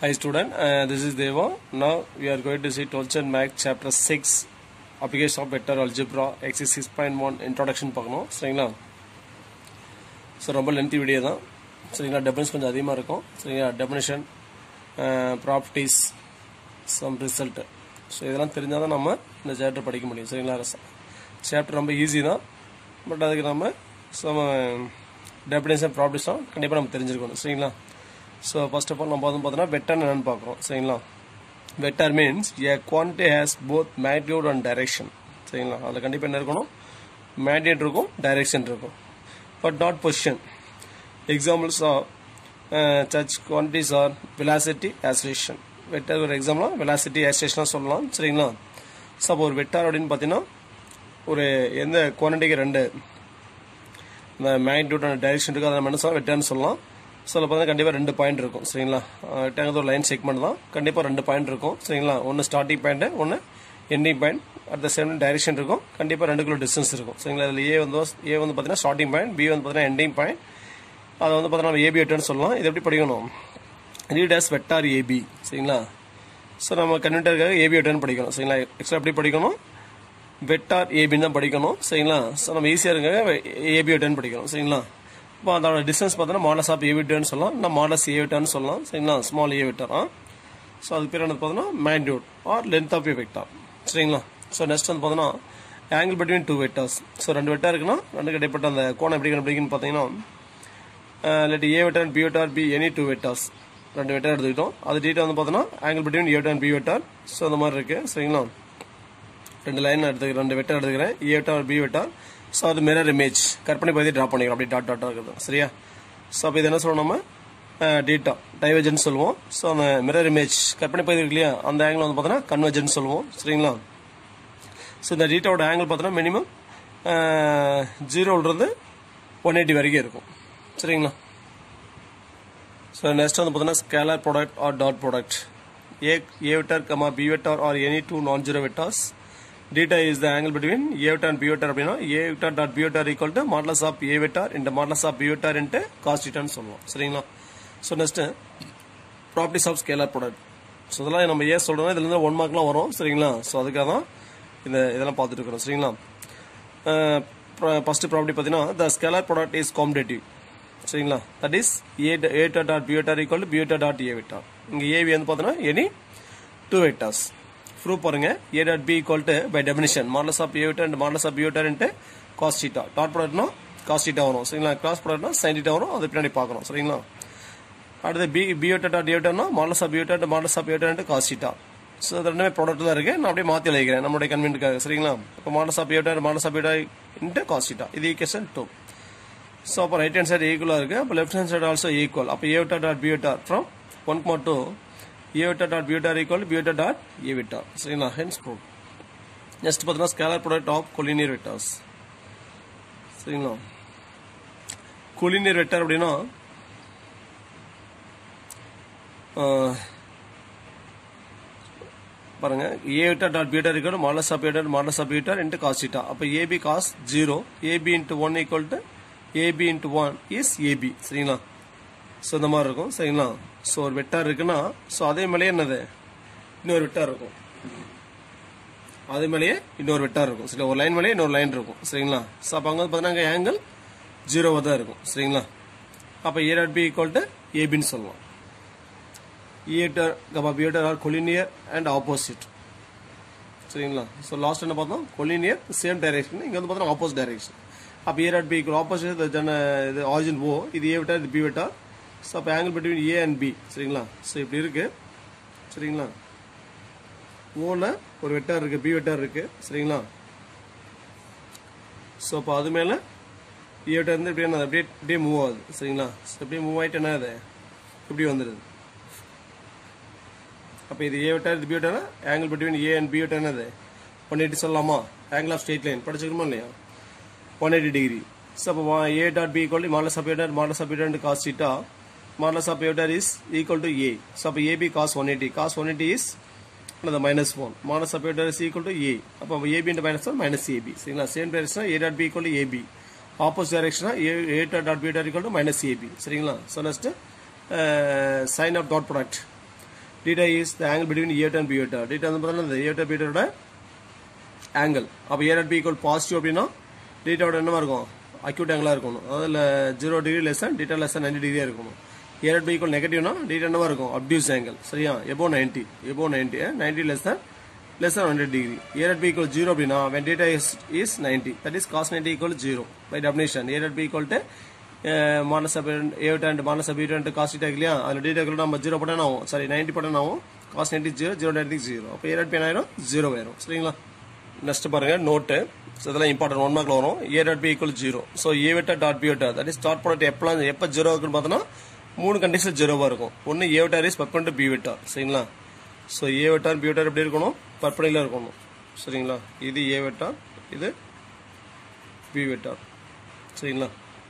Hi student, uh, this is Deva. Now we are going to see 12th and Math chapter 6 application of vector algebra exercise 6.1 introduction பார்க்கணும் சரிங்களா so ரொம்ப lengthy video தான் சரிங்களா definition கொஞ்சம் அதிகமாக இருக்கும் சரிங்களா definition properties some result so இதெல்லாம் தெரிஞ்சால் தான் நம்ம இந்த சாப்டர் படிக்க முடியும் சரிங்களா சாப்டர் ரொம்ப ஈஸி தான் பட் அதுக்கு நம்ம சம் டெஃபினேஷன் ப்ராப்பர்ட்டிஸ்லாம் கண்டிப்பாக நம்ம தெரிஞ்சிருக்கணும் சரிங்களா ஸோ ஃபர்ஸ்ட் ஆஃப் ஆல் நம்ம வந்து பார்த்தோன்னா வெக்டர் என்னன்னு பார்க்குறோம் சரிங்களா vector means a quantity has both magnitude and direction சரிங்களா அதில் கண்டிப்பாக என்ன இருக்கணும் மேக்னியூட் இருக்கும் டைரெக்ஷன் இருக்கும் but not position examples of சர்ச் quantities are velocity acceleration vector ஒரு எக்ஸாம்பிளாக வெலாசிட்டி ஆசோலேஷனாக சொல்லலாம் சரிங்களா ஸோ அப்போ ஒரு வெக்டார் அப்படின்னு பார்த்தீங்கன்னா ஒரு எந்த குவான்டிட்டிக்கு ரெண்டு இந்த மேக்னியூட் அண்ட் டைரெக்ஷன் இருக்குது அதை நம்ம என்ன சொல்லலாம் வெக்டர்னு சொல்லலாம் ஸோ அதில் பார்த்தீங்கன்னா கண்டிப்பாக ரெண்டு பாயிண்ட் இருக்கும் சரிங்களா வெக்டாங்கிறது ஒரு லைன் செக்மெண்ட் தான் கண்டிப்பாக ரெண்டு பாயிண்ட் இருக்கும் சரிங்களா ஒன்று ஸ்டார்டிங் பாயிண்ட் ஒன்று ending point at the same direction இருக்கும் கண்டிப்பாக ரெண்டு கிலோ டிஸ்டன்ஸ் இருக்கும் சரிங்களா அதில் ஏ வந்து ஏ வந்து பார்த்தீங்கன்னா ஸ்டார்டிங் பாயிண்ட் பி வந்து பார்த்தீங்கன்னா எண்டிங் பாயிண்ட் அதை வந்து பார்த்தீங்கன்னா ஏபி வெட்டர்னு சொல்லலாம் இது எப்படி படிக்கணும் ரீட் ஆஸ் வெக்டார் ஏபி சரிங்களா ஸோ நம்ம கன்வெர்ட்டருக்காக ஏபி வெட்டர்னு படிக்கணும் சரிங்களா எக்ஸ்ட்ரா எப்படி படிக்கணும் வெக்டார் ஏபின்னு தான் படிக்கணும் சரிங்களா ஸோ நம்ம ஈஸியாக இருக்காக ஏபி வெட்டர்னு படிக்கணும் சரிங்களா இப்போ அதோட டிஸ்டன்ஸ் பார்த்தோன்னா மாடல்ஸ் ஆஃப் ஏ விட்டர்னு சொல்லலாம் இல்லை மாடல்ஸ் ஏ விட்டர்னு சொல்லலாம் சரிங்களா ஸ்மால் ஏ விட்டர் ஆ ஸோ அதுக்கு பேர் என்ன பார்த்தோன்னா magnitude or length of a vector சரிங்களா ஸோ நெக்ஸ்ட் வந்து பார்த்தோன்னா angle between two vectors so ரெண்டு வெக்டார் இருக்குன்னா ரெண்டு கிடைப்பட்ட அந்த கோணம் எப்படி கண்டுபிடிக்குன்னு பார்த்தீங்கன்னா let A vector B vector B any two vectors ரெண்டு வெக்டார் எடுத்துக்கிட்டோம் அது டீட்டா வந்து பார்த்தோன்னா angle between A vector B vector so அந்த மாதிரி இருக்கு சரிங்களா ரெண்டு லைன் எடுத்துக்கிறேன் ரெண்டு வெக்டார் எடுத்துக்கிறேன் A vector B vector so அது மிரர் இமேஜ் கற்பனை பகுதி ட்ரா பண்ணிக்கிறோம் அப்படி டாட் டாட்டாக இருக்குது சரியா ஸோ அப்போ இது என்ன சொல்லணும் நம்ம டேட்டா டைவர்ஜன் சொல்லுவோம் ஸோ அந்த மிரர் இமேஜ் கற்பனை பகுதி இருக்கு இல்லையா அந்த ஆங்கிள் வந்து பார்த்தோன்னா கன்வர்ஜன் சொல்லுவோம் சரிங்களா ஸோ இந்த டீட்டாவோட ஆங்கிள் பார்த்தோன்னா மினிமம் ஜீரோலேருந்து ஒன் எயிட்டி வரைக்கும் இருக்கும் சரிங்களா ஸோ நெக்ஸ்ட் வந்து பார்த்தோன்னா scalar product or dot product A A vector comma B vector are any two non zero vectors deta is the angle between a vector and b vector அப்படின்னா a vector dot b vector equal to modulus of a vector into modulus of b vector into cos theta ன்னு சொல்லுவோம் சரிங்களா so next properties of scalar product so இதெல்லாம் நம்ம ஏன் சொல்றோம் இதுல இருந்து ஒன் மார்க்லாம் வரும் சரிங்களா ஸோ அதுக்காக தான் இந்த இதெல்லாம் பார்த்துட்டு இருக்கிறோம் சரிங்களா ஃபர்ஸ்ட் ப்ராப்பர்ட்டி பார்த்தீங்கன்னா the scalar product is commutative சரிங்களா that is A A dot B vector equal to B vector dot A vector இங்கே ஏவி வந்து பார்த்தீங்கன்னா எனி டூ வெக்டார்ஸ் ப்ரூவ் பாருங்க A dot B equal to by definition modulus of A vector and modulus of B vector into cos theta dot ப்ராடக்ட்னா cos theta வரும் சரிங்களா cross ப்ராடக்ட்னா sine theta வரும் அது பின்னாடி பார்க்கணும் சரிங்களா அடுத்து B B vector dot A விட்டர்னா modulus of B vector modulus of B vector into cos theta so அது ரெண்டுமே ப்ராடக்ட் தான் இருக்கு நான் அப்படியே மாற்றி எழுதிக்கிறேன் நம்மளுடைய கன்வென்ட்டுக்காக சரிங்களா இப்போ modulus of B vector modulus of vector into cos theta இது ஈக்குவேஷன் டூ ஸோ அப்போ ரைட் ஹேண்ட் சைடு ஈக்குவலாக இருக்கு அப்போ left hand side also equal அப்போ A vector dot B vector from one but two a vector dot b vector equal to b vector dot a vector சரிங்களா hence proof next பார்த்தீங்கன்னா scalar product of collinear vectors சரிங்களா collinear vector அப்படின்னா பாருங்க A vector dot B vector equal modulus of vector modulus of vector into cos theta அப்போ AB cos zero AB into one equal to AB into one is AB சரிங்களா so இந்த மாதிரி இருக்கும் சரிங்களா so ஒரு வெட்டார் இருக்குன்னா ஸோ அதே மேலேயே என்னது இன்னொரு வெட்டார் இருக்கும் அதே மேலேயே இன்னொரு வெட்டார் இருக்கும் சரி ஒரு லைன் மேலேயே இன்னொரு லைன் இருக்கும் சரிங்களா ஸோ அப்போ அங்கே வந்து பார்த்தீங்கன்னா ஆங்கிள் ஜீரோவாக தான் இருக்கும் சரிங்களா அப்போ a dot B equal to ஏபின்னு சொல்லலாம் ஏட்டர் கபா b vector are collinear and opposite சரிங்களா ஸோ லாஸ்ட் என்ன பார்த்தோம் கொலினியர் சேம் டைரக்ஷன் இங்கே வந்து பார்த்தோம்னா ஆப்போசிட் டைரக்ஷன் அப்போ a dot B equal opposite இது ஆரிஜின் ஓ இது ஏ வெட்டார் இது பி வெட்டார் ஸோ அப்போ angle between a and b சரிங்களா ஸோ இப்படி இருக்கு சரிங்களா ஓவில் ஒரு வெட்டார் இருக்கு பி வெட்டார் இருக்கு சரிங்களா ஸோ அப்போ அது மேலே ஏ வெட்டார் இருந்து இப்படியே என்ன அப்படியே இப்படியே மூவ் ஆகுது சரிங்களா ஸோ அப்படியே மூவ் ஆகிட்டு என்ன அது இப்படி வந்துடுது அப்போ இது ஏ வெட்டார் இது b vector angle between a and b vector என்னது ஒன் எயிட்டி சொல்லலாமா ஆங்கிள் ஆஃப் ஸ்ட்ரெயிட் லைன் படிச்சுக்கணுமா இல்லையா ஒன் எயிட்டி டிகிரி ஸோ அப்போ a dot B equal modulus of a dot modulus of a dot cos theta modulus of vector is equal to a. So, ab cos 180. Cos 180 is another minus 1. Modulus of vector is equal to a. அப்போ ab into minus 1 minus ab. சரிங்களா same direction a dot b equal to ab. Opposite direction a a dot b dot equal to minus ab. சரிங்களா so next sign of dot product theta is the angle between a and b வெட்டா theta வந்து பார்த்தீங்கன்னா இந்த a b வெட்டரோட angle அப்போ a dot B equal positive அப்படின்னா டீட்டாவோட என்னவா இருக்கும் அக்யூட் ஆங்கிளாக இருக்கணும் அதில் zero degree less than theta less ninety டிகிரியாக இருக்கணும் ஏ டாட் பி ஈக்குவல் நெகட்டிவ்னா டீட்டா என்னவா இருக்கும் அப்டியூஸ் ஆங்கிள் சரியா above ninety above ninety ninety less than less than 100 degree. A at B equal 0 அப்படின்னா when data is, is 90 that is cos 90 equal 0 by definition A at B equal to uh, minus of A and minus of B and cos theta இல்லையா அதில் theta equal நம்ம 0 போட்டா ஆகும் sorry 90 போட்டா ஆகும் cos 90 0 0 90 0 அப்போ A at B என்ன ஆயிரும் 0 ஆயிரும் சரிங்களா நெக்ஸ்ட் பாருங்க நோட்டு ஸோ இதெல்லாம் இம்பார்ட்டன்ட் ஒன் மார்க்ல வரும் ஏ dot B equal zero so A வெட்டா dot B வெட்டா that is start product எப்பலாம் எப்போ ஜீரோ இருக்குன்னு பார்த்தோன்னா மூணு கண்டிஷன் ஜீரோவாக இருக்கும் ஒன்று ஏ vector is Bourbon to b vector சரிங்களா ஸோ ஏ வெட்டார் பி வெட்டார் எப்படி இருக்கணும் பர்பனில் இருக்கணும் சரிங்களா இது ஏ வெட்டார் இது பி வெட்டார் சரிங்களா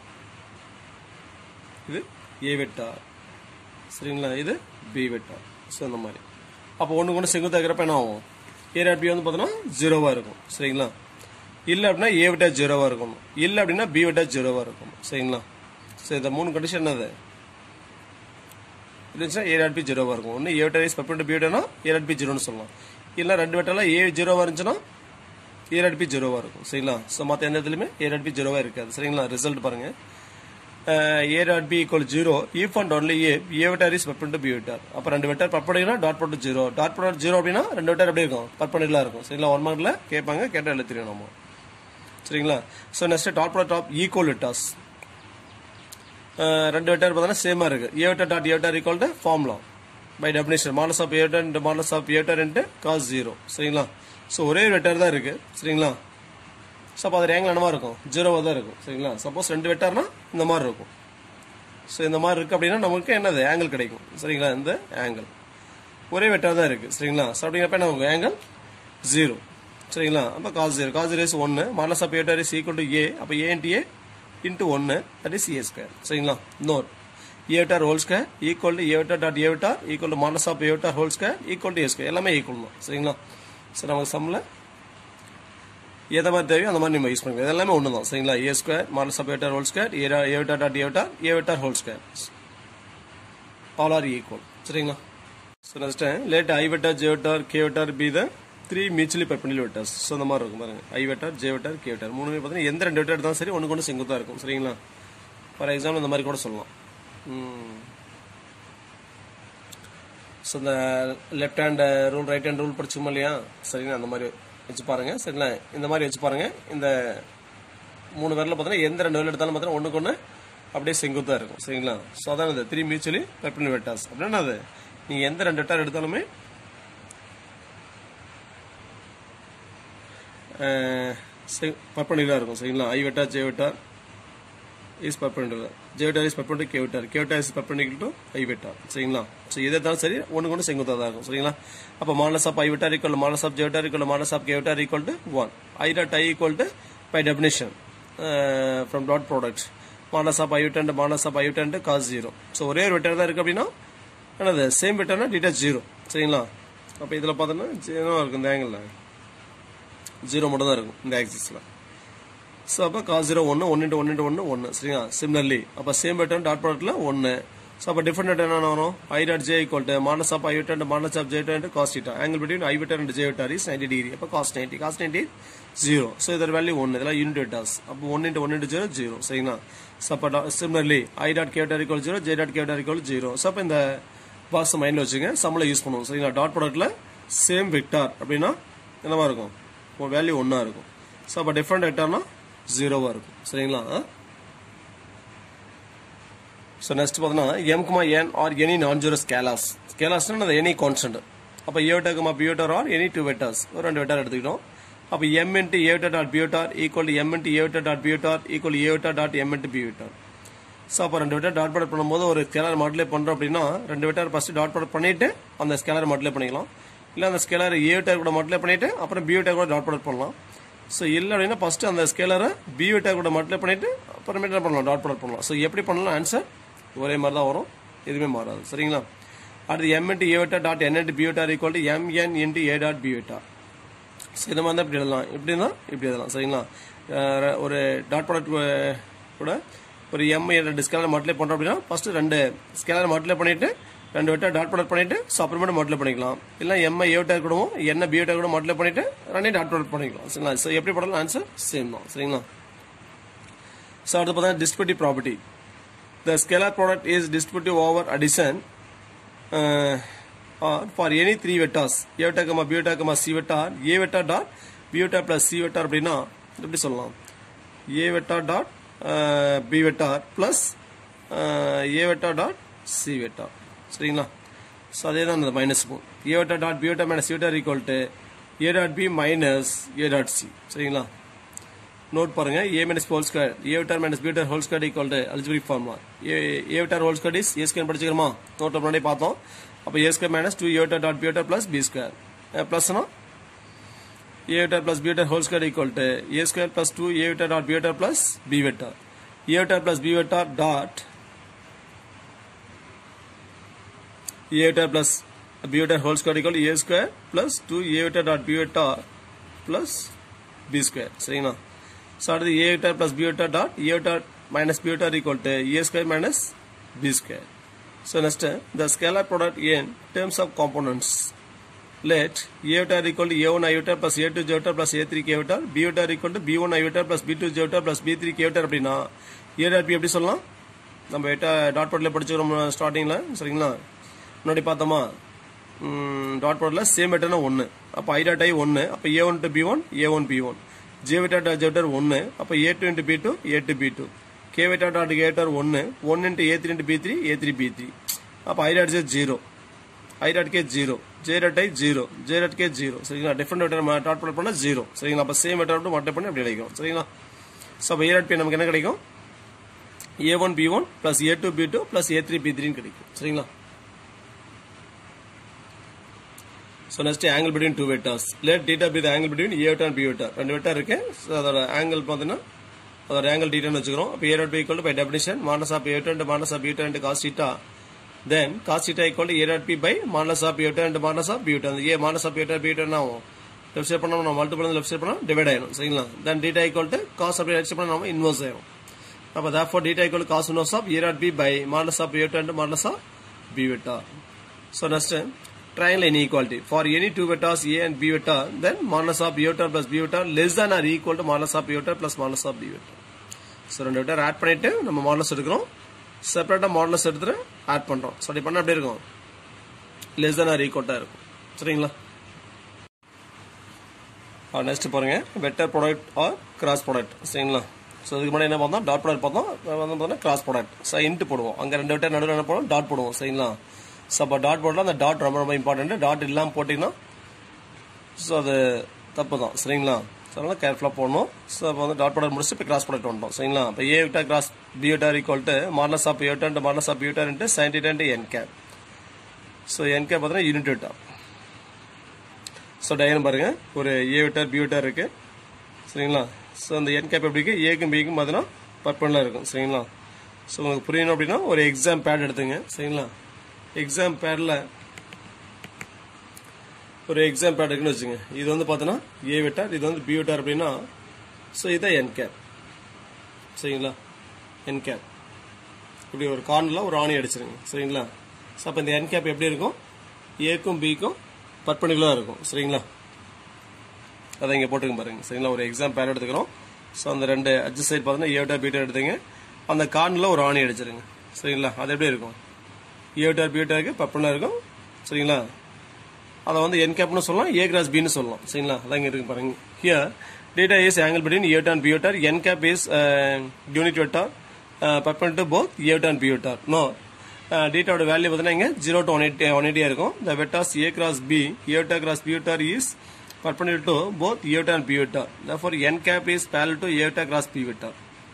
இது ஏ வெட்டார் சரிங்களா இது பி வெட்டார் ஸோ இந்த மாதிரி அப்போ ஒன்று ஒன்று செங்குத்தாக இருக்கிறப்ப என்ன ஆகும் ஏ டாட் பி வந்து பார்த்தோன்னா ஜீரோவாக இருக்கும் சரிங்களா இல்லை அப்படின்னா ஏ விட்டா ஜீரோவாக இருக்கணும் இல்லை அப்படின்னா பி விட்டா ஜீரோவாக இருக்கணும் சரிங்களா சரி இந்த மூணு கண்டிஷன் என்னது இருந்துச்சுன்னா ஏ டாட் பி ஜீரோவாக இருக்கும் ஒன்று ஏ விட்டா இஸ் பர்பெண்ட் பி விட்டானா ஏ டாட் பி ஜீரோன்னு சொல்லலாம் இல்லை ரெண்டு விட்டால ஏ ஜீரோவாக இருந்துச்சுன்னா ஏ டாட் பி ஜீரோவாக இருக்கும் சரிங்களா ஸோ மற்ற எந்த இதுலையுமே ஏ டாட் பி ஜீரோவாக இருக்காது சரிங்களா ரிசல்ட் பாருங்க A dot B equal zero if and only A a vector is பர்பெண்ட் B வெட்டார் அப்போ ரெண்டு வெட்டார் பர்படினா டாட் போட்டு ஜீரோ டாட் போட்டு ஜீரோ அப்படின்னா ரெண்டு வெட்டார் எப்படி இருக்கும் பர்படிகளாக இருக்கும் சரிங்களா ஒன் மார்க்கில் கேட்பாங்க கேட்டால் எழுத தெரியும் நம்ம சரிங்களா so next dot product equal vectors ரெண்டு வெட்டார் பார்த்தோன்னா சேமாக இருக்கு a vector dot a vector equal to formula by definition modulus of a vector into modulus of a vector into cos zero சரிங்களா ஸோ ஒரே வெட்டார் தான் இருக்கு சரிங்களா ஸோ அப்போ அது ஆங்கிள் என்னவா இருக்கும் ஜீரோவாக தான் இருக்கும் சரிங்களா சப்போஸ் ரெண்டு வெட்டார்னா இந்த மாதிரி இருக்கும் ஸோ இந்த மாதிரி இருக்கு அப்படின்னா நமக்கு என்னது ஆங்கிள் கிடைக்கும் சரிங்களா இந்த ஆங்கிள் ஒரே வெட்டார் தான் இருக்கு சரிங்களா ஸோ அப்படிங்கிறப்ப என்ன ஆங்கிள் ஜீரோ சரிங்களா அப்போ cos zero cos zero is ஒன்று modulus of a vector is equal to a அப்போ ஏ இன்ட்டு ஏ இன்ட்டு ஒன்று தட் இஸ் ஏ ஸ்கொயர் சரிங்களா note a vector whole square equal to a vector dot a vector equal to modulus of A vector whole square equal to a square எல்லாமே equal தான் சரிங்களா so நமக்கு சம்மில் எதை மாதிரி தேவையோ அந்த மாதிரி நம்ம யூஸ் பண்ணிக்கலாம் இது எல்லாமே ஒன்று தான் சரிங்களா a square modulus of a vector whole square a a vector dot a vector a vector whole square all are equal சரிங்களா so next let i vector j vector k vector be the three mutually perpendicular vectors so அந்த மாதிரி இருக்கும் பாருங்க ஐ vector j vector k வெட்டார் மூணுமே பார்த்தீங்கன்னா எந்த ரெண்டு வெட்டார் தான் சரி ஒன்று கொண்டு செங்குத்தாக இருக்கும் சரிங்களா ஃபார் எக்ஸாம்பிள் இந்த மாதிரி கூட சொல்லலாம் ஸோ இந்த left hand rule right hand rule படிச்சோமா இல்லையா சரிங்களா அந்த மாதிரி வச்சு பாருங்க சரிங்களா இந்த மாதிரி வச்சு பாருங்க இந்த மூணு விரல பார்த்தீங்கன்னா எந்த ரெண்டு விரல் எடுத்தாலும் பார்த்தீங்கன்னா ஒன்றுக்கு ஒன்று அப்படியே செங்குத்தாக இருக்கும் சரிங்களா ஸோ அதான் இது த்ரீ மியூச்சுவலி பெர்பெண்டில் வெட்டார்ஸ் அப்படின்னா அது நீங்கள் எந்த ரெண்டு வெட்டார் எடுத்தாலுமே பர்பண்டிகுலராக இருக்கும் சரிங்களா i vector j vector is perpendicular j vector is perpendicular k vector k vector is perpendicular to i vector சரிங்களா ஸோ எது இருந்தாலும் சரி ஒன்று கொண்டு செங்குத்தாக தான் இருக்கும் சரிங்களா அப்போ modulus of I vector equal modulus of J vector equal modulus of K vector equal to one i dot i equal to by definition from dot product modulus of I vector modulus of I vector cos zero so ஒரே ஒரு வெட்டார் தான் இருக்குது அப்படின்னா என்னது same வெட்டார்னா theta zero சரிங்களா அப்போ இதில் பார்த்தோன்னா ஜீரோ இருக்கும் இந்த ஆங்கிளில் ஜீரோ மட்டும் தான் இருக்கும் இந்த ஆக்சிஸில் ஸோ அப்போ காஸ் ஜீரோ ஒன்று ஒன்று இன்ட்டு ஒன்று இன்ட்டு ஒன்று ஒன்று சரிங்களா சிம்லர்லி அப்போ சேம் பேட்டர்ன் டாட் ப்ராடக்ட்டில் ஒன்று ஸோ அப்போ டிஃபரெண்ட் என்ன வரும் ஐ dot J equal to Manas of ஐ விட்டு Manas of J to cos theta angle between ஐ விட்டு அண்ட் ஜே விட்டார் இஸ் நைன்டி டிகிரி அப்போ cos ninety cos ninety zero so இதோட வேல்யூ ஒன்று இதெல்லாம் யூனிட் வெட்டாஸ் அப்போ ஒன்று இன்ட்டு ஒன்று இன்ட்டு ஜீரோ ஜீரோ சரிங்களா ஸோ அப்போ சிம்லர்லி ஐ டாட் கே விட்டார் equal zero j dot K விட்டார் ஈக்குவல் ஜீரோ ஸோ அப்போ இந்த பாக்ஸ் மைண்டில் வச்சுங்க சம்மில் யூஸ் பண்ணுவோம் சரிங்களா டாட் ப்ராடக்ட்டில் சேம் வெக்டார் அப்படின்னா என்னவா இருக்கும் வேல்யூ ஒன்றா இருக்கும் ஸோ அப்போ டிஃப்ரெண்ட் வெக்டார்னா ஜீரோவாக இருக்கும் சரிங்களா ஸோ நெக்ஸ்ட் பார்த்தோன்னா m comma n are any non zero scalars ஸ்கேலாஸ்னா அது எனி கான்ஸ்டன்ட் அப்போ a vector comma b vector are any two vectors ஒரு ரெண்டு வெட்டார் எடுத்துக்கிட்டோம் அப்போ m into a vector dot b vector equal to m into a vector dot b vector equal a vector dot m into b vector so அப்போ ரெண்டு வெட்டார் dot product பண்ணும்போது ஒரு ஸ்கேலர் மாடலே பண்ணுறோம் அப்படின்னா ரெண்டு வெட்டார் ஃபஸ்ட்டு டாட் ப்ராடக்ட் பண்ணிட்டு அந்த ஸ்கேலர் மாடலே பண்ணிக்கலாம் இல்லை அந்த ஸ்கேலர் ஏவட்டர் கூட மாடலே பண்ணிட்டு அப்புறம் பியூட்டர் கூட டாட் ப்ராடக்ட் பண்ணலாம் ஸோ இல்லை அப்படின்னா ஃபஸ்ட்டு அந்த ஸ்கேலரை பியூட்டர் கூட மாடலே பண்ணிட்டு அப்புறமேட்டு என்ன பண்ணலாம் டாட் ப்ராடக்ட் பண்ணலாம் ஸோ எப்படி பண்ணலாம் ஆன்சர் ஒரே மாதிரி தான் வரும் எதுவுமே மாறாது சரிங்களா அடுத்து m into a vector dot n into b vector equal to m n into a dot b vector so இந்த மாதிரி தான் இப்படி எழுதலாம் இப்படி தான் இப்படி எழுதலாம் சரிங்களா அஹ் ஒரு டாட் ப்ராடக்ட் கூட ஒரு எம் ரெண்டு ஸ்கேலர் மாட்டிலே பண்ணுறோம் அப்படின்னா ஃபஸ்ட்டு ரெண்டு ஸ்கேலர் மாட்டிலே பண்ணிவிட்டு ரெண்டு வெக்டர் டாட் ப்ராடக்ட் பண்ணிட்டு ஸோ அப்புறமேட்டு மல்டிப்ளை பண்ணிக்கலாம் இல்லை எம்ஐ ஏ வெக்டர் கூடவும் என்ன பி வெக்டர் கூட மல்டிப்ளை பண்ணிட்டு ரெண்டையும் டாட் ப்ராடக்ட் பண்ணிக்கலாம் சரிங்களா ஸோ எப்படி போடலாம் ஆன்சர் சேம் தான் சரிங்களா ஸோ அடுத்து பார்த்தா distributive property the scalar product is distributive over addition or for any three vectors a vector comma b vector comma c vector a vector dot b vector plus c vector அப்படின்னா எப்படி சொல்லலாம் a vector dot uh, b vector plus uh, a vector dot c vector சரிங்களா so அதே தான் அந்த minus போகும் a vector dot b vector minus c vector equal to a dot b minus a dot c சரிங்களா note பாருங்க a minus whole square a vector minus b vector whole square equal to algebraic formula a a vector whole square is a square படிச்சுக்கிறோமா note முன்னாடி பார்த்தோம் அப்போ a square minus 2 a vector dot b vector plus b square பிளஸ்னா a vector plus b vector whole square equal to a square plus 2 a vector dot b vector plus b vector a vector plus b vector dot a vector plus b vector whole square equal to a square plus 2 a vector dot b vector plus b square சரிங்களா so அடுத்து a vector plus b vector dot a vector minus b vector equal to a square minus b square so next the scalar product in terms of components let a vector equal to a1 i vector plus a2 j vector plus a3 k vector b vector equal to b1 i vector plus b2 j vector plus b3 k vector அப்படின்னா a dot b எப்படி சொல்லலாம் நம்ம வெட்டா dot ப்ராடக்ட்ல படிச்சுக்கிறோம் ஸ்டார்டிங்ல சரிங்களா முன்னாடி பார்த்தோமா dot ப்ராடக்ட்ல same வெட்டர்னா ஒன்று அப்போ ஐ டாட் ஐ ஒன்று அப்போ a one to B one a one b one j vector dot j vector ஒன்று அப்போ a two into b two a two b two k vector dot k vector ஒன்று one into a three into b three a three b three அப்போ i dot j zero i dot k zero j dot i zero j dot k zero சரிங்களா different vector dot product பண்ணால் zero சரிங்களா அப்போ same வெட்டர் மட்டும் multiply பண்ணி அப்படி கிடைக்கும் சரிங்களா ஸோ அப்போ ஏ டாட் பி நமக்கு என்ன கிடைக்கும் a one b one plus A two b two plus A three பி த்ரீன்னு கிடைக்கும் சரிங்களா so next angle between two vectors let theta be the angle between a vector and b vector ரெண்டு vector இருக்கு so அதோட angle பார்த்தீங்கன்னா அதோட angle டீட்டான்னு வச்சுக்கிறோம் இப்போ a dot B equal by definition modulus of a vector modulus of B vector and cos theta then cos theta equal to a dot b by modulus of a vector and modulus of B vector அந்த a modulus of a vector b vector ஆகும் left side பண்ணால் நம்ம multiple left side பண்ணால் divide ஆயிடும் சரிங்களா then theta equal to cos அப்படி right side பண்ணால் நம்ம இன்வர்ஸ் ஆயிடும் அப்போ therefore theta equal cos inverse of a dot b by modulus of a vector and modulus of b vector. So next triangle inequality. For any two vectors A and B vector, then modulus of B vector plus B vector less than or equal to modulus of B vector plus modulus of B vector. So ரெண்டு vector add பண்ணிட்டு நம்ம modulus எடுக்கிறோம் செப்பரேட்டாக modulus எடுத்துட்டு add பண்ணுறோம் so அப்படி பண்ணால் எப்படி இருக்கும் லெஸ் than ஆர் ஈக்குவட்டாக இருக்கும் சரிங்களா நெக்ஸ்ட் பாருங்க vector product or cross product சரிங்களா ஸோ இதுக்கு முன்னாடி என்ன பார்த்தோம் டாட் ப்ராடக்ட் பார்த்தோம் வந்து பார்த்தோம்னா கிராஸ் ப்ராடக்ட் ஸோ இன்ட்டு போடுவோம் அங்கே ரெண்டு வெக்டர் நடுவில் என்ன போடுவோம் டாட் போடுவோம் சரிங்களா ஸோ அப்போ டாட் போடலாம் அந்த டாட் ரொம்ப ரொம்ப இம்பார்ட்டன்ட் டாட் இல்லாமல் போட்டிங்கன்னா ஸோ அது தப்பு தான் சரிங்களா ஸோ அதனால் கேர்ஃபுல்லாக போடணும் ஸோ அப்போ வந்து டாட் ப்ராடக்ட் முடிச்சுட்டு இப்போ கிராஸ் ப்ராடக்ட் வந்துட்டோம் சரிங்களா இப்போ ஏ விட்டா கிராஸ் பி விட்டார் ஈக்குவல் டு மார்லஸ் ஆஃப் ஏ விட்டா மார்லஸ் ஆஃப் பி விட்டார் இன்ட்டு சைன் டீட்டா என் கேப் ஸோ என் கேப் பார்த்தீங்கன்னா யூனிட் விட்டா ஸோ டயக்ராம் பாருங்க ஒரு ஏ விட்டார் பி விட்டார் இருக்கு சரிங்களா ஸோ அந்த என் கேப் எப்படி இருக்கு ஏக்கும் பிக்கும் பார்த்தீங்கன்னா பர்பனில் இருக்கும் சரிங்களா ஸோ உங்களுக்கு புரியணும் அப்படின்னா ஒரு எக்ஸாம் பேட் எடுத்துங்க சரிங்களா எக்ஸாம் பேடில் ஒரு எக்ஸாம் பேட் இருக்குன்னு வச்சுங்க இது வந்து பார்த்தீங்கன்னா ஏ விட்டார் இது வந்து பி விட்டார் அப்படின்னா ஸோ இதான் என் கேப் சரிங்களா என் கேப் இப்படி ஒரு கார்னில் ஒரு ஆணி அடிச்சிருங்க சரிங்களா ஸோ அப்போ இந்த என் கேப் எப்படி இருக்கும் ஏக்கும் பிக்கும் பர்பனிகுலராக இருக்கும் சரிங்களா அதை இங்கே போட்டுங்க பாருங்க சரிங்களா ஒரு எக்ஸாம் பேர் எடுத்துக்கிறோம் ஸோ அந்த ரெண்டு அட்ஜஸ்ட் சைடு பார்த்தீங்கன்னா ஏவிட்டா பீட்டா எடுத்துங்க அந்த கார்னில் ஒரு ஆணி அடிச்சிருங்க சரிங்களா அது எப்படி இருக்கும் ஏவிட்டார் பீட்டாருக்கு பர்பனாக இருக்கும் சரிங்களா அதை வந்து என் கேப்னு சொல்லலாம் ஏ கிராஸ் பின்னு சொல்லலாம் சரிங்களா அதான் இங்கே இருக்கு பாருங்க here data is angle between A Don B வெட்டார் N gap is unit வெட்டார் Bourbon to both A Don B வெட்டார் no டேட்டாவோட value பார்த்தீங்கன்னா இங்கே zero to one eighty one எயிட்டியாக இருக்கும் த வெட்டாஸ் ஏ cross B A வெட்டார் cross B வெட்டார் is perpendicular to both a vector and b vector. Therefore, n cap is parallel to a vector cross b vector.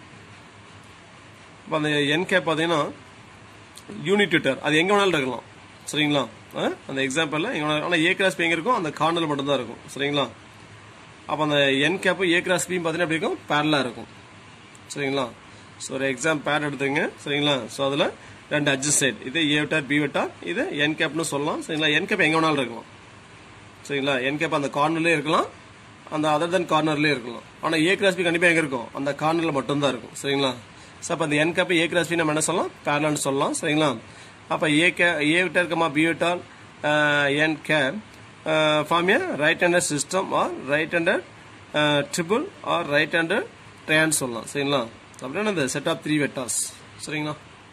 இப்போ அந்த n cap பார்த்தீங்கன்னா unit vector அது எங்கே வேணாலும் இருக்கலாம் சரிங்களா அஹ் அந்த எக்ஸாம்பிளில் எங்கே வேணாலும் ஆனால் ஏ கிராஸ் பி எங்கே இருக்கும் அந்த கார்னரில் மட்டும்தான் இருக்கும் சரிங்களா அப்போ அந்த என் கேப்பு ஏ கிராஸ் பியும் பார்த்தீங்கன்னா எப்படி இருக்கும் பேரலாக இருக்கும் சரிங்களா ஸோ ஒரு எக்ஸாம் பேர் எடுத்துங்க சரிங்களா ஸோ அதில் ரெண்டு அட்ஜஸ்ட் சைட் இது ஏ வெட்டார் பி வெட்டார் இது என் கேப்னு சொல்லலாம் சரிங்களா என் கேப் எங்கே வேணாலும் இருக்கலாம் சரிங்களா என் கேப் அந்த கார்னர்லேயே இருக்கலாம் அந்த அதர் தென் கார்னர்லேயே இருக்கலாம் ஆனால் ஏ கிராஸ் பி கண்டிப்பாக எங்கே இருக்கும் அந்த கார்னரில் மட்டும்தான் இருக்கும் சரிங்களா ஸோ அப்போ அந்த n cap a cross b நம்ம என்ன சொல்லலாம் பேரலான்னு சொல்லலாம் சரிங்களா அப்போ ஏ கே ஏ விட்டார் comma b vector n cap form a right handed system or right handed triple or right handed triad சொல்லலாம் சரிங்களா அப்படின்னா இந்த செட் ஆஃப் த்ரீ வெட்டாஸ் சரிங்களா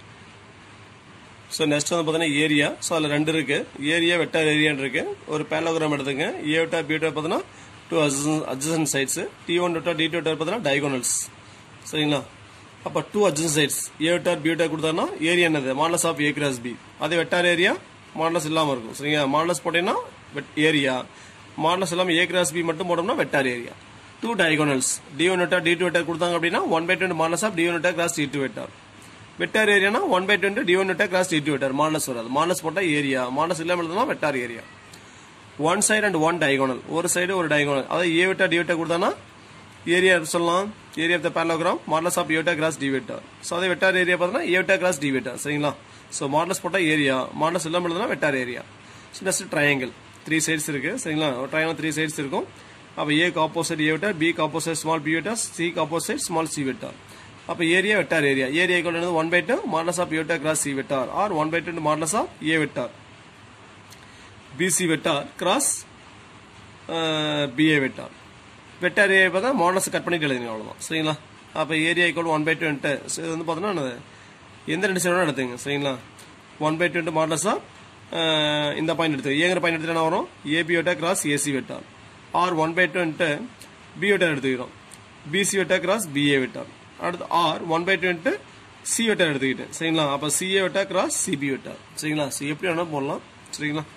ஸோ நெக்ஸ்ட் வந்து பார்த்தீங்கன்னா ஏரியா ஸோ அதில் ரெண்டு இருக்கு ஏரியா வெட்டார் ஏரியான்னு இருக்கு ஒரு பேலோகிராம் எடுத்துங்க ஏ விட்டா பி விட்டா பார்த்தீங்கன்னா two adjacent sides D one விட்டா டி டூ விட்டா பார்த்தீங்கன்னா டயகோனல்ஸ் சரிங்களா அப்போ டூ அட்ஜசன் சைட்ஸ் ஏ விட்டார் பி விட்டார் கொடுத்தாருன்னா ஏரியா என்னது modulus of A cross b அதே வெட்டார் ஏரியா மாடலஸ் இல்லாமல் இருக்கும் சரிங்களா மாடலஸ் போட்டீங்கன்னா ஏரியா மாடலஸ் இல்லாமல் ஏ கிராஸ் பி மட்டும் போட்டோம்னா vector area two diagonals d one vector d two vector கொடுத்தாங்க அப்படின்னா one by twenty modulus of d one vector cross d two vector vector ஏரியானா one by twenty d one vector cross d two vector modulus வராது modulus போட்டால் area modulus இல்லாமல் எழுதுனா vector area one side and one diagonal ஒரு side ஒரு diagonal அதாவது a vector d vector கொடுத்தானா area சொல்லலாம் area of the parallelogram modulus of ஏவிட்டா கிராஸ் டி வெட்டார் ஸோ அதே வெட்டார் ஏரியா பார்த்தீங்கன்னா ஏவிட்டா கிராஸ் டி வெட்டார் சரிங்களா ஸோ மாடலஸ் போட்டால் ஏரியா மாடலஸ் இல்லாமல் எழுதுனா vector area so next triangle three sides இருக்கு சரிங்களா ட்ரையாங்கிள் த்ரீ சைட்ஸ் இருக்கும் அப்போ ஏக்கு ஆப்போசிட் ஏ வெட்டார் பிக்கு ஆப்போசிட் ஸ்மால் பி வெட்டார் சிக்கு ஆப்போசிட் ஸ்மால் சி வெட்டார் அப்போ area vector area area equal one by two modulus of ஏவிட்டா cross c vector or one by two modulus of A vector BC vector cross BA vector vector area பார்த்தா modulus cut பண்ணிட்டு எழுதுங்க அவ்வளோதான் சரிங்களா அப்போ area equal one by twenty இது வந்து பார்த்தோன்னா எந்த ரெண்டு சைடும் எடுத்துங்க சரிங்களா ஒன் பை டுவெண்ட்டு மாடல்ஸாக இந்த பாயிண்ட் எடுத்து ஏங்கிற பாயிண்ட் எடுத்துட்டு என்ன வரும் AB vector cross AC vector or one by twenty b vector எடுத்துக்கிறோம் BC vector cross BA vector அடுத்து or one by twenty c vector எடுத்துக்கிட்டேன் சரிங்களா அப்போ CA vector cross CB vector சரிங்களா ஸோ எப்படி வேணால் போடலாம் சரிங்களா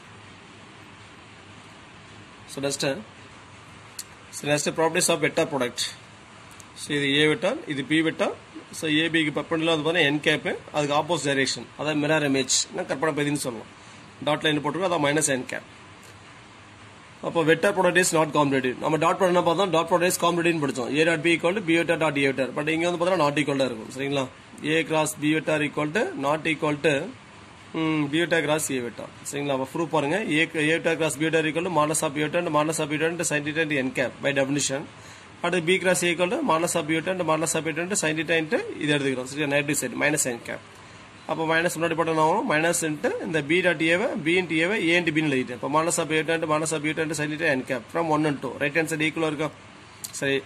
so next so next properties of vector product so இது ஏ வெட்டார் இது பி வெட்டார் ஸோ ஏபிக்கு பர்பண்டில் வந்து பார்த்தீங்கன்னா என் கேப்பு அதுக்கு ஆப்போசிட் டைரேஷன் அதாவது மிரர் இமேஜ் கற்பனை பதின்னு சொல்லலாம் டாட் லைன் போட்டுருக்கோம் அதான் மைனஸ் என் கேப் அப்போ vector product is not commutative நம்ம டாட் ப்ராடக்ட் பார்த்தோம் டாட் ப்ராடக்ட் இஸ் காம்படேட்டிவ் படிச்சோம் a dot B equal b vector dot a vector but இங்க வந்து பார்த்தீங்கன்னா நாட் ஈக்குவல் இருக்கும் சரிங்களா a cross b vector equal to not equal to b vector cross a vector சரிங்களா அப்போ prove பாருங்க a a vector cross b vector equal to modulus of B vector modulus of B vector sine theta N cap by definition அடுத்து B cross equal to modulus of B vector modulus of B vector sine theta இது எடுத்துக்கிறோம் சரியா negative side minus sine cap அப்போ minus முன்னாடி போட்டோம் ஆகும் minus into இந்த B dot ஏவை பி இன்ட்டு ஏவை ஏ இன்ட்டு பின்னு எழுதிட்டேன் இப்போ minus of eight minus of eight சைடிட்டு N cap from one and two right hand side ஈக்குவலாக இருக்கா சரி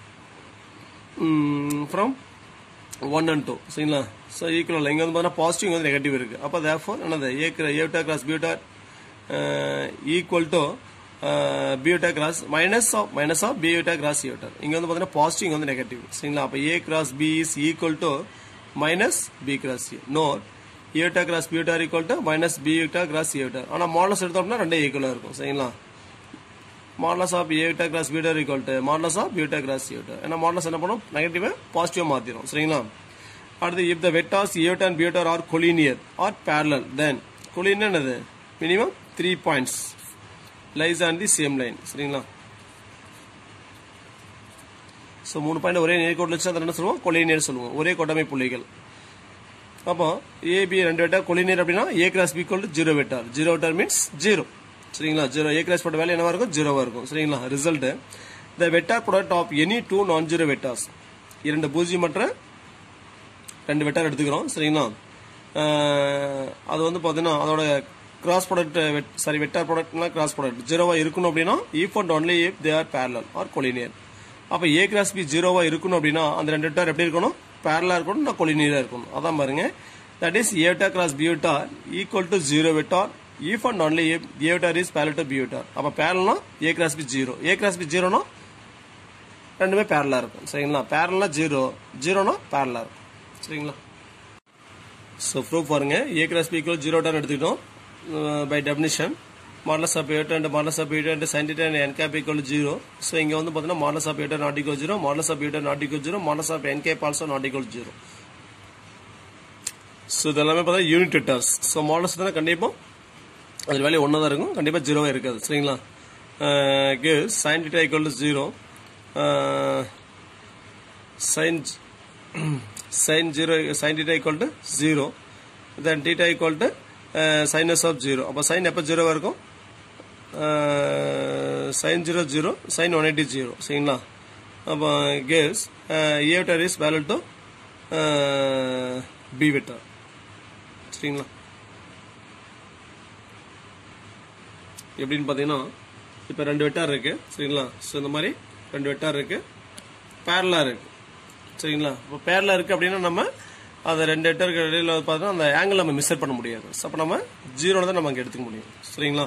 ஃப்ரம் ஒன் அண்ட் டூ சரிங்களா ஸோ ஈக்குவல் இங்கே வந்து பார்த்தீங்கன்னா பாசிட்டிவ் இங்கே வந்து நெகட்டிவ் இருக்கு அப்போ தேர்ஃபோர் என்னது ஏ ஏவிட்டா cross b vector equal to b vector cross minus of minus of b vector cross a vector இங்கே வந்து பார்த்தீங்கன்னா பாசிட்டிவ் இங்கே வந்து நெகட்டிவ் சரிங்களா அப்போ ஏ cross b is equal to minus b cross a note a vector cross b vector equal to minus b vector cross a vector ஆனா modulus எடுத்தோம்னா ரெண்டே ஈக்குவலா இருக்கும் சரிங்களா modulus of a vector cross b vector equal to modulus of b vector cross c vector ஏன்னா modulus என்ன பண்ணும் negative positive மாத்திரும் சரிங்களா அடுத்து if the vectors a vector and b vector are collinear or parallel then collinear என்னது minimum three points lies on the same line சரிங்களா so மூணு point ஒரே நேர்கோட்டில் வச்சு அதை என்ன சொல்லுவோம் கொலினியர் சொல்லுவோம் ஒரே கொட்டமை புள்ளிகள் அப்போ ஏபி ரெண்டு வெட்டார் கொலினியர் அப்படின்னா a cross b to zero vector zero vector means zero சரிங்களா ஜீரோ ஏ கிராஸ் போட்ட வேலை என்னவா இருக்கும் ஜீரோவா இருக்கும் சரிங்களா result the vector product of any two non zero vectors இரண்டு பூஜ்ஜியமற்ற ரெண்டு வெட்டார் எடுத்துக்கிறோம் சரிங்களா அது வந்து பார்த்தீங்கன்னா அதோட கிராஸ் ப்ராடக்ட் சாரி வெட்டார் ப்ராடக்ட்னா கிராஸ் ப்ராடக்ட் ஜீரோவா இருக்கணும் அப்படின்னா if and only if they are parallel or collinear அப்போ ஏ கிராஸ் பி ஜீரோவா இருக்கணும் அப்படின்னா அந்த ரெண்டு வெக்டார் எப்படி இருக்கணும் பேரலா இருக்கணும் நான் கொலினியரா இருக்கணும் அதான் பாருங்க that is A vector cross B vector equal to zero vector if and only A vector is parallel to B vector அப்போ பேரல்னா A cross B zero A cross B ஜீரோனா ரெண்டுமே பேரலா இருக்கும் சரிங்களா பேரல்னா ஜீரோ ஜீரோனா பேரலா இருக்கும் சரிங்களா ஸோ ப்ரூஃப் பாருங்க ஏ cross b equal zero Don எடுத்துக்கிட்டோம் பை டெபினிஷன் மாடலஸ் ஆஃப் ஏட்டு அண்ட் மாடலஸ் ஆஃப் ஏட்டு and sign and N cap equal zero so இங்கே வந்து பார்த்தீங்கன்னா modulus of eater not equal zero modulus of eater not equal zero modulus of n gap also not equal zero so இது எல்லாமே பார்த்தா unit vectors so models தானே கண்டிப்பாக அது value ஒன்றா தான் இருக்கும் கண்டிப்பாக ஜீரோவாக இருக்காது சரிங்களா if sine theta equal to zero sine sine zero sine theta equal to zero then theta equal to sines of zero அப்போ சைன் எப்போ ஜீரோவாக இருக்கும் sine zero zero sine one eighty zero சரிங்களா அப்போ கேஸ் ஏ வெக்டர் இஸ் வேலட் to b vector சரிங்களா எப்படின்னு பார்த்தீங்கன்னா இப்போ ரெண்டு வெட்டார் இருக்கு சரிங்களா ஸோ இந்த மாதிரி ரெண்டு வெட்டார் இருக்கு பேரலாக இருக்கு சரிங்களா இப்போ பேரலாக இருக்கு அப்படின்னா நம்ம அந்த ரெண்டு வெட்டருக்கு இடையில பார்த்தீங்கன்னா அந்த ஆங்கிள் நம்ம மிஸ் பண்ண முடியாது ஸோ அப்போ நம்ம ஜீரோ தான் நம்ம அங்கே எடுத்துக்க முடியும் சரிங்களா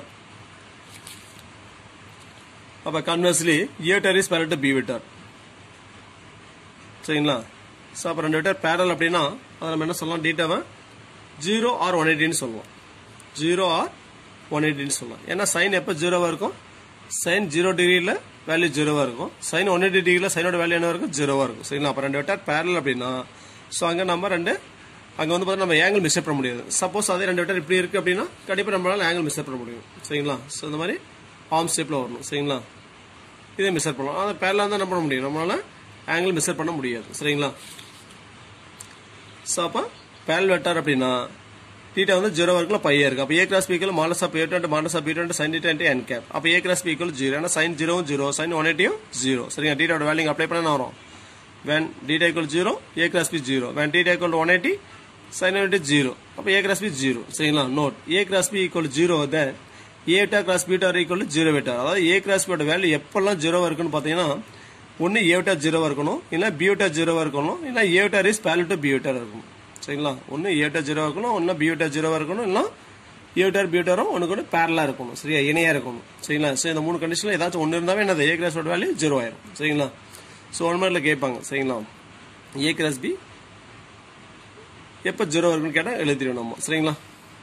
அப்போ conversely a vector is parallel to b vector சரிங்களா ஸோ அப்போ ரெண்டு வெட்டார் பேரல் அப்படின்னா அதை நம்ம என்ன சொல்லலாம் டீட்டாவை ஜீரோ ஆர் ஒன் எயிட்டின்னு சொல்லுவோம் ஜீரோ ஆர் ஒன் எயிட்டின்னு சொல்லலாம் ஏன்னா சைன் எப்போ ஜீரோவாக இருக்கும் சைன் ஜீரோ டிகிரியில் வேல்யூ ஜீரோவாக இருக்கும் சைன் ஒன் எயிட்டி டிகிரியில் சைனோட வேல்யூ என்ன இருக்கும் ஜீரோவாக இருக்கும் சரிங்களா அப்போ ரெண்டு வெட்டார் பேரல் அப்படின்னா ஸோ அங்கே நம்ம ரெண்டு அங்கே வந்து பார்த்தீங்கன்னா நம்ம ஆங்கிள் மிஸ் பண்ண முடியாது சப்போஸ் அதே ரெண்டு வெட்டார் இப்படி இருக்குது அப்படின்னா கண்டிப்பாக நம்மளால ஆங்கிள் மிஸ் பண்ண முடியும் சரிங்களா ஸோ இந்த மாதிரி ஆர்ம் ஷேப்பில் வரணும் சரிங்களா இதே மிஸ் பண்ணலாம் அந்த பேரலாக இருந்தால் என்ன பண்ண முடியும் நம்மளால ஆங்கிள் மிஸ் பண்ண முடியாது சரிங்களா ஸோ அப்போ பேரல் வெட்டார் அப்படின்னா தீட்டா வந்து ஜீரோ வரைக்கும் பையா இருக்கு அப்போ ஏ cross b equal modulus of a twenty modulus of b twenty sine theta N cap அப்போ ஏ கிராஸ் பீக்கல் ஜீரோ ஏன்னா sine zero zero sine one எயிட்டியும் ஜீரோ சரிங்க டீட்டாவோட வேல்யூ அப்ளை பண்ண வரும் when theta equal zero A cross B zero when theta equal one eighty sine one eighty zero அப்போ ஏ cross B zero சரிங்களா note a cross b equal zero then a வெட்டா cross b vector equal zero வெட்டார் அதாவது a cross பியோட value எப்பெல்லாம் ஜீரோவா இருக்குன்னு பார்த்தீங்கன்னா ஒன்று ஏ வெட்டா ஜீரோவா இருக்கணும் இல்லை பி வெட்டா ஜீரோவா இருக்கணும் இல்லை a vector is parallel to b vector இருக்கணும் சரிங்களா ஒன்று ஏ வெட்டா ஜீரோவா இருக்கணும் ஒன்று பி வெட்டா ஜீரோவா இருக்கணும் இல்லை ஏ வெட்டார் பி வெட்டாரும் ஒன்று கூட பேரலாக இருக்கணும் சரியா இணையா இருக்கணும் சரிங்களா ஸோ இந்த மூணு கண்டிஷனில் ஏதாச்சும் ஒன்று இருந்தாவே என்னது ஏ கிராஸோட வேல்யூ ஜீரோ ஆயிரும் சரிங்களா ஸோ ஒன் மாதிரில் கேட்பாங்க சரிங்களா ஏ கிராஸ் பி எப்போ ஜீரோ இருக்குன்னு கேட்டால் எழுதிடுவோம் நம்ம சரிங்களா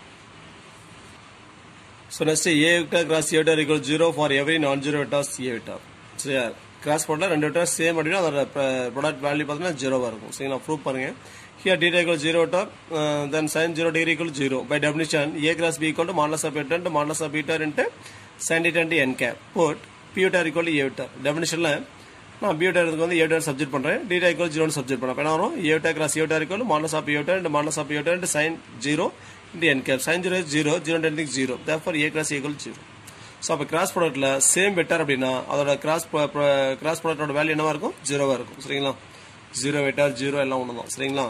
so next a vector cross a vector equal zero for every non zero vectors a vector சரியா கிராஸ் போட்டால் ரெண்டு வெக்டார் சேம் அப்படின்னா அதோட ப்ராடக்ட் வேல்யூ பார்த்தீங்கன்னா ஜீரோவாக இருக்கும் சரிங்களா ப்ரூவ் பாருங்க here theta equal zero vector then sine zero degree equal zero by definition a cross b equal to modulus of எட்டு modulus of b vector into sine theta into n cap put b vector equal a vector டெபினிஷனில் நான் b வெக்டாருக்கு வந்து a vector subject பண்ணுறேன் theta equal ஜீரோன்னு subject பண்ணேன் அப்போ என்ன வரும் a vector cross a vector equal modulus of a vector into modulus of a vector into sine zero into n cap sin 0 is 0 0 and anything 0 therefore a cross a equal 0 so அப்போ cross ப்ராடக்ட்ல same vector அப்படின்னா அதோட cross cross ப்ராடக்டோட value என்னவா இருக்கும் ஜீரோவா இருக்கும் சரிங்களா ஜீரோ வெட்டார் ஜீரோ எல்லாம் ஒன்று தான் சரிங்களா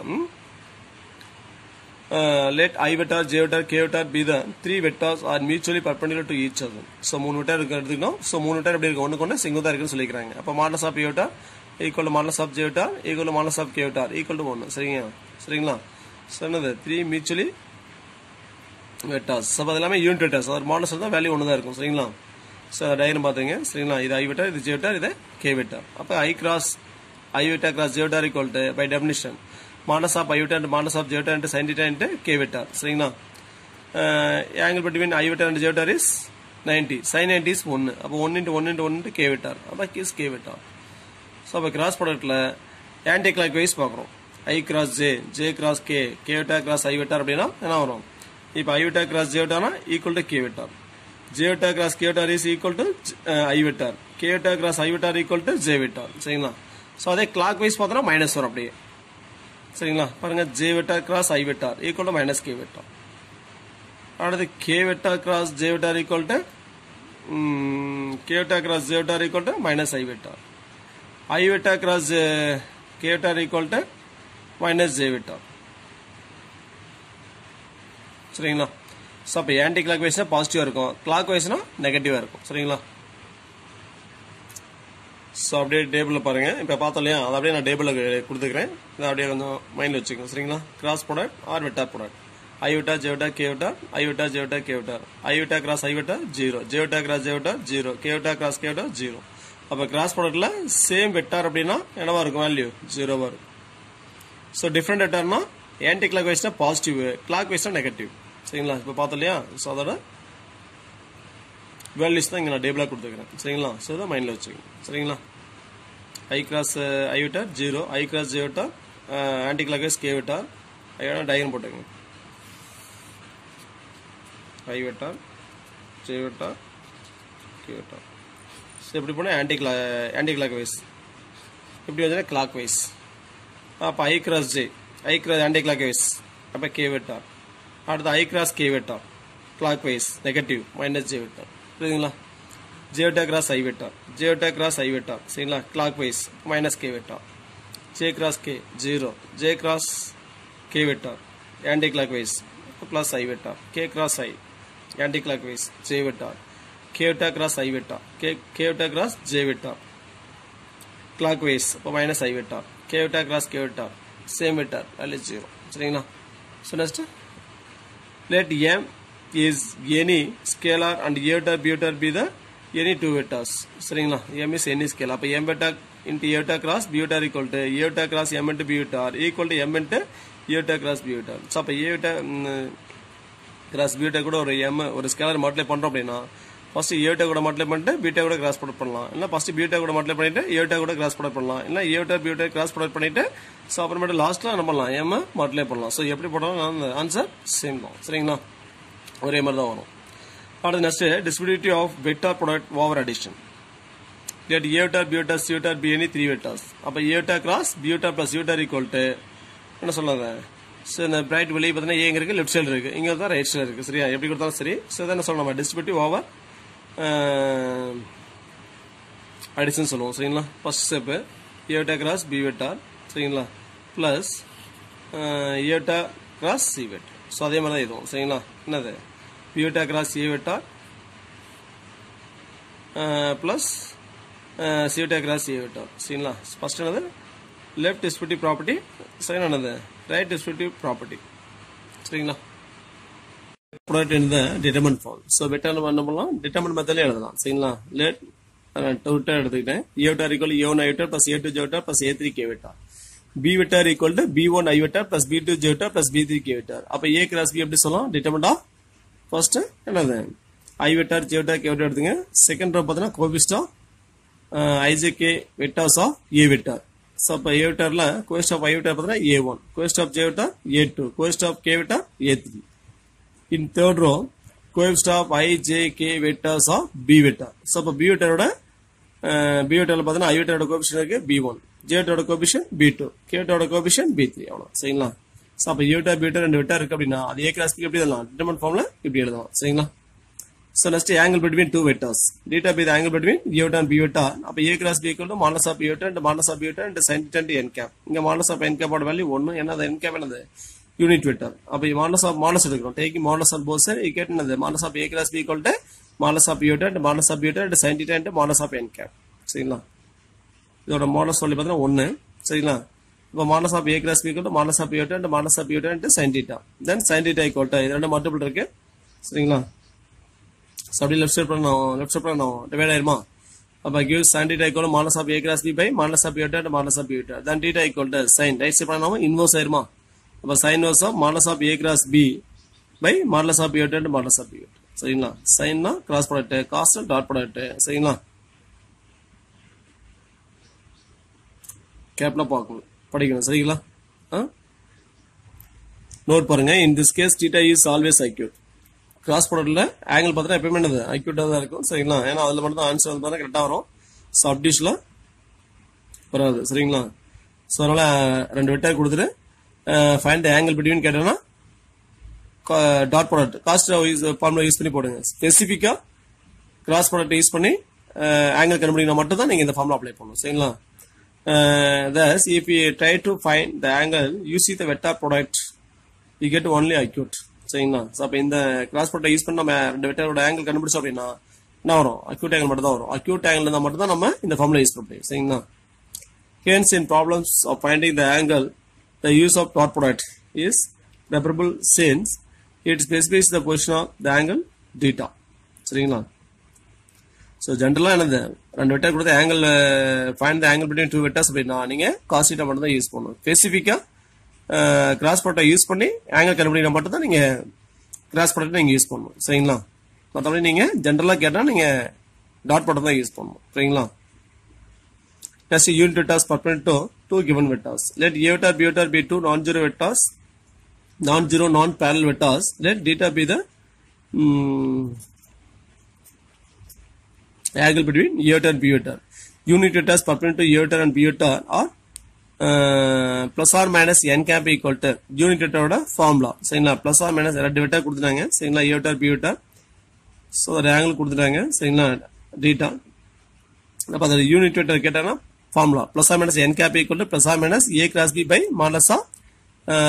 let i vector j vector k vector be the three vectors are mutually perpendicular to each other so மூணு வெட்டார் இருக்கு எடுத்துக்கணும் ஸோ மூணு வெட்டார் எப்படி இருக்கு ஒன்று கொண்டு சிங்கிள் தான் இருக்குன்னு சொல்லிக்கிறாங்க அப்போ modulus of A vector equal to modulus of J vector equal to modulus of K vector equal to ஒன்று சரிங்க சரிங்களா ஸோ என்னது த்ரீ மியூச்சுவலி வெட்டாஸ் ஸோ அது எல்லாமே யூனிட் வெட்டாஸ் அது மாடல்ஸ் தான் வேல்யூ ஒன்று தான் இருக்கும் சரிங்களா ஸோ டயக்ராம் பார்த்துங்க சரிங்களா இது ஐ வெட்டார் இது ஜே வெட்டார் இது கே வெட்டார் அப்போ i cross i vector cross j vector equal to by definition modulus of I vector modulus of J vector into sine theta into k vector சரிங்களா angle between i vector and j vector is ninety sine ninety is ஒன்று அப்போ one into one into one into k vector அப்போ is k vector so அப்போ cross ப்ராடக்ட்டில் anticlockwise பார்க்குறோம் i cross j j cross K K vector cross i vector அப்படின்னா என்ன வரும் இப்போ ஐ வெட்டார் கிராஸ் ஜே வெட்டார்னா equal to k vector j vector cross k vector is equal to i vector k vector cross i vector equal to j vector சரிங்களா so அதே clock wise பார்த்தோன்னா minus வரும் அப்படியே சரிங்களா பாருங்க j vector cross i vector equal to minus k vector அடுத்து k vector cross j vector equal to k vector cross j vector equal to minus i vector i vector cross k vector equal to minus j vector சரிங்களா so அப்போ anti clock வைஸ்னா பாசிட்டிவாக இருக்கும் clock வைஸ்னா நெகட்டிவாக இருக்கும் சரிங்களா so அப்படியே டேபிளில் பாருங்கள் இப்போ பார்த்தோம் இல்லையா அதை அப்படியே நான் டேபிளில் கொடுத்துக்கிறேன் இதை அப்படியே கொஞ்சம் மைண்டில் வச்சுக்கோங்க சரிங்களா கிராஸ் ப்ராடக்ட் ஆர் வெட்டார் ப்ராடக்ட் ஐ விட்டா ஜே விட்டா கே விட்டா ஐ விட்டா ஜே விட்டா கே விட்டா ஐ விட்டா கிராஸ் ஐ விட்டா ஜீரோ ஜே விட்டா கிராஸ் ஜே விட்டா ஜீரோ கே விட்டா கிராஸ் கே விட்டா ஜீரோ அப்போ கிராஸ் ப்ராடக்ட்ல சேம் வெட்டார் அப்படின்னா என்னவா இருக்கும் வேல்யூ ஜீரோவா இருக்கும் so different வெட்டார்னா anti clock வைஸ்னா positive clock வைஸ்னா negative சரிங்களா இப்போ பார்த்தோம் இல்லையா ஸோ அதோட வேல்யூஸ் தான் இங்கே நான் டேபிளாக கொடுத்துக்கிறேன் சரிங்களா ஸோ இதை மைண்டில் வச்சுக்கோங்க சரிங்களா ஐ cross i vector zero i cross j vector anticlockwise k vector ஐயான டயக்ராம் போட்டுக்கோங்க i vector j vector k vector so எப்படி போனால் ஆன்டி கிளா ஆன்டி கிளாக் வைஸ் இப்படி வந்து கிளாக் வைஸ் அப்போ i cross j i cross clock wise அப்போ k vector அடுத்து i cross k vector clockwise negative minus j vector புரியுதுங்களா j vector cross i vector j vector cross i vector சரிங்களா clockwise minus k vector j cross k zero j cross k vector anticlockwise plus i vector k cross i anticlockwise j vector k vector cross i vector K K vector cross J vector clockwise இப்போ minus I vector K vector cross K vector same vector value zero சரிங்களா so next let m is any scalar and a vector b vector be the any two vectors சரிங்களா m is any scalar அப்ப m vector into a vector cross b vector equal to a vector cross m into b vector equal to m into a vector cross b vector so அப்ப a vector cross b vector கூட ஒரு m ஒரு scalar multiply பண்றோம் அப்படின்னா first a vector கூட multiply பண்ணிட்டு b vector கூட cross product பண்ணலாம் இல்ல ஃபர்ஸ்ட் b vector கூட மல்டிப்ளை பண்ணிட்டு a vector கூட கிராஸ் ப்ராடக்ட் பண்ணலாம் இல்ல a vector b vector cross product பண்ணிட்டு ஸோ அப்புறமேட்டு லாஸ்ட்ல என்ன பண்ணலாம் m மல்டிப்ளை பண்ணலாம் ஸோ எப்படி போட்டாலும் ஆன்சர் சேம் தான் சரிங்களா ஒரே மாதிரி தான் வரும் அடுத்து next distributivity of vector product over addition let a vector b vector c vector be any three vectors அப்ப a vector cross b vector plus c vector equal to என்ன சொல்லாத ஸோ இந்த பிரைட் வெளியே பார்த்தீங்கன்னா ஏங்க இருக்கு லெஃப்ட் சைடு இருக்கு இங்க தான் ரைட் சைடு இருக்கு சரியா எப்படி கொடுத்தாலும் சரி ஸோ இதை என்ன சொல்லலாம் டிஸ்ட்ரிபியூட்டிவ் ஓவர் அடிஷன் சொல்லுவோம் சரிங்களா first step a vector cross b vector சரிங்களா plus a vector cross c vector so அதே மாதிரி தான் இதுவும் சரிங்களா என்னது b vector cross a vector plus c vector cross a vector சரிங்களா ஃபர்ஸ்ட் என்னது லெஃப்ட் டிஸ்பியூட்டிவ் ப்ராப்பர்ட்டி செகண்ட் என்னது ரைட் டிஸ்பியூட்டிவ் ப்ராப்பர்ட்டி சரிங்களா ப்ராடக்ட் இந்த டிட்டர்மெண்ட் ஃபார்ம் ஸோ வெட்டால் என்ன பண்ணலாம் டிட்டர்மெண்ட் மெத்தட்ல எழுதலாம் சரிங்களா லேட் டூட்டர் எடுத்துக்கிட்டேன் A vector equal A one I vector plus A two J vector plus A three K vector B vector equal to B one I vector plus B two J vector plus B three K vector அப்போ ஏ cross B எப்படி சொல்லலாம் determinant of first என்னது ஐ vector j vector k வெட்டார் எடுத்துங்க second row பார்த்தீங்கன்னா கோபிஸ்டா I J K vectors of A vector so அப்போ A வெட்டார்ல கோஸ்ட் ஆஃப் ஐ வெட்டார் பார்த்தீங்கன்னா ஏ ஒன் கோஸ்ட் of J vector A two கோஸ்ட் of K vector A three in third row coefficient of i j k vectors of b vector so அப்ப b vector ஓட b vector ல பார்த்தா i vector ஓட coefficient இருக்கு b1 j vector ஓட coefficient b2 k vector ஓட coefficient b3 அவ்வளவு சரிங்களா சோ அப்ப a vector b vector ரெண்டு வெக்டர் இருக்கு அப்படின்னா அது a கிராஸ் b எப்படி எழுதலாம் டிட்டர்மெண்ட் ஃபார்ம்ல இப்படி எழுதலாம் சரிங்களா So next angle between two vectors. Theta be the angle between a vector and b vector. அப்ப a cross b equal to modulus of b vector and modulus of b vector and sin theta into n cap. இங்க modulus of n cap ஓட value 1 என்னது n cap என்னது unit vector அப்ப modulus of modulus எடுக்கிறோம் taking modulus on both sides you get என்னது modulus of a cross b equal to modulus of b vector and modulus of b vector and sin theta into modulus of n cap. சரிங்களா இதோட modulus சொல்லி பார்த்தீங்கன்னா 1 சரிங்களா இப்போ modulus of a cross b equal to modulus of b vector and modulus of b vector and sin theta. Then sin theta equal to இது ரெண்டு multiple இருக்கு சரிங்களா ஸோ அப்படியே லெஃப்ட் சைட் பண்ணணும் லெஃப்ட் சைட் பண்ணணும் டிவைட் ஆயிருமா அப்போ give sine theta equal modulus of A cross B by modulus of யூட்டர் மாடலஸ் ஆஃப் யூட்டர் then theta equal to sine right side பண்ணாமல் இன்வர்ஸ் ஆயிருமா அப்போ sine inverse of modulus of A cross B by modulus of யூட்டர் modulus of யூட்டர் சரிங்களா சைன்னா cross product cos dot product சரிங்களா கேப்ல பார்க்கணும் படிக்கணும் சரிங்களா நோட் பாருங்க in this case theta is always acute cross ப்ராடக்ட்ல ஆங்கிள் பார்த்தா எப்பயுமே என்னது அக்யூட்டா தான் இருக்கும் சரிங்களா ஏன்னா அதுல மட்டும் தான் ஆன்சர் வந்து பார்த்தா கரெக்டா வரும் ஸோ அப்டிஷ்ல வராது சரிங்களா ஸோ அதனால ரெண்டு வெட்டார் கொடுத்துட்டு ஃபைண்ட் ஆங்கிள் பிட்வீன் கேட்டோம்னா dot product cos formula use பண்ணி போடுங்க ஸ்பெசிஃபிக்கா கிராஸ் ப்ராடக்ட் யூஸ் பண்ணி ஆங்கிள் கண்டுபிடிக்கணும் மட்டும் தான் நீங்க இந்த ஃபார்முலா அப்ளை பண்ணணும் சரிங்களா thus if you try to find the angle you see the vector product you get only acute சரிங்களா ஸோ அப்போ இந்த கிராஸ் ப்ராடக்ட் யூஸ் பண்ணி நம்ம ரெண்டு வெக்டரோட ஆங்கிள் கண்டுபிடிச்சோம் அப்படின்னா என்ன வரும் அக்யூட் ஆங்கிள் மட்டும் தான் வரும் அக்யூட் ஆங்கிள் இருந்தால் மட்டும் தான் நம்ம இந்த ஃபார்முலா யூஸ் பண்ண முடியும் சரிங்களா Hence, in problems of finding the angle, the use of dot product is preferable since it specifies the position of the angle theta. சரிங்களா ஸோ ஜென்ரலாக என்னது ரெண்டு வெக்டர் கொடுத்த angle find the angle between two vectors அப்படின்னா நீங்கள் cos theta மட்டும் தான் use பண்ணணும் ஸ்பெசிஃபிக்காக கிராஸ் ப்ராடக்ட் யூஸ் பண்ணி ஆங்கிள் கண்டுபிடிக்கிற மட்டும் தான் நீங்கள் கிராஸ் ப்ராடக்ட் நீங்கள் யூஸ் பண்ணணும் சரிங்களா மற்றபடி நீங்கள் ஜென்ரலாக கேட்டால் நீங்கள் டாட் ப்ராடக்ட் தான் யூஸ் பண்ணணும் சரிங்களா Test unit vectors perpendicular to two given vectors. Let A vector B vector be two non-zero vectors, non-zero non-parallel vectors. Let theta be the um, angle between A vector and B vector. Unit vectors perpendicular to A vector and B vector are uh, plus or minus n cap equal to unit vector formula. சரிங்களா plus or minus ரெண்டு vector கொடுத்துட்டாங்க சரிங்களா A vector B vector. So ஒரு angle கொடுத்துட்டாங்க சரிங்களா theta அப்போ அது unit vector கேட்டாங்கன்னா formula plus or minus n cap equal to plus or minus A cross B by modulus of